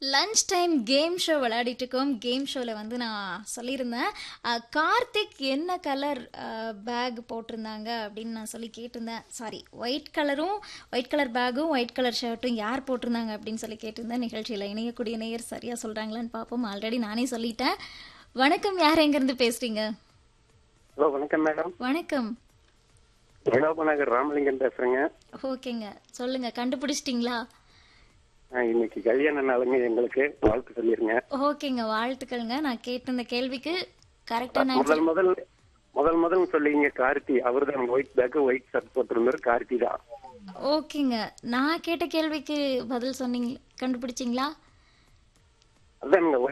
lunch time game show விளையாடிட்டு இருக்கோம் game ஷோவில் வந்து நான் சொல்லியிருந்தேன் அஹ், கார்த்திக் என்ன கலர் பேக் போட்டிருந்தாங்க அப்படின்னு நான் சொல்லி கேட்டிருந்தேன் சாரி ஒயிட் கலரும் ஒயிட் கலர் பேக்கும் ஒயிட் கலர் ஷர்ட்டும் யார் போட்டிருந்தாங்க அப்படின்னு சொல்லி கேட்டிருந்தேன் நிகழ்ச்சியில் இணையக்கூடிய நேயர் சரியாக சொல்கிறாங்களான்னு பார்ப்போம் ஆல்ரெடி நானே சொல்லிட்டேன் வணக்கம் யார் எங்கேருந்து பேசுகிறீங்க ஹலோ வணக்கம் மேடம் வணக்கம் நகர் ராமலிங்கம் பேசுறேங்க ஓகேங்க சொல்லுங்கள் கண்டுபிடிச்சிட்டிங்களா ஆ, இன்னைக்கு கல்யாண நாளுங்க எங்களுக்கு வாழ்த்து சொல்லிருங்க ஓகேங்க வாழ்த்துக்கள்ங்க நான் கேட்ட இந்த கேள்விக்கு கரெக்டான முதல் முதல் முதல் முதல் சொல்லிங்க கார்த்தி அவர் தான் ஒயிட் பேக் ஒயிட் ஷர்ட் போட்டிருந்தாரு கார்த்தி தான் ஓகேங்க நான் கேட்ட கேள்விக்கு பதில் சொன்னீங்க கண்டுபிடிச்சிங்களா அதான்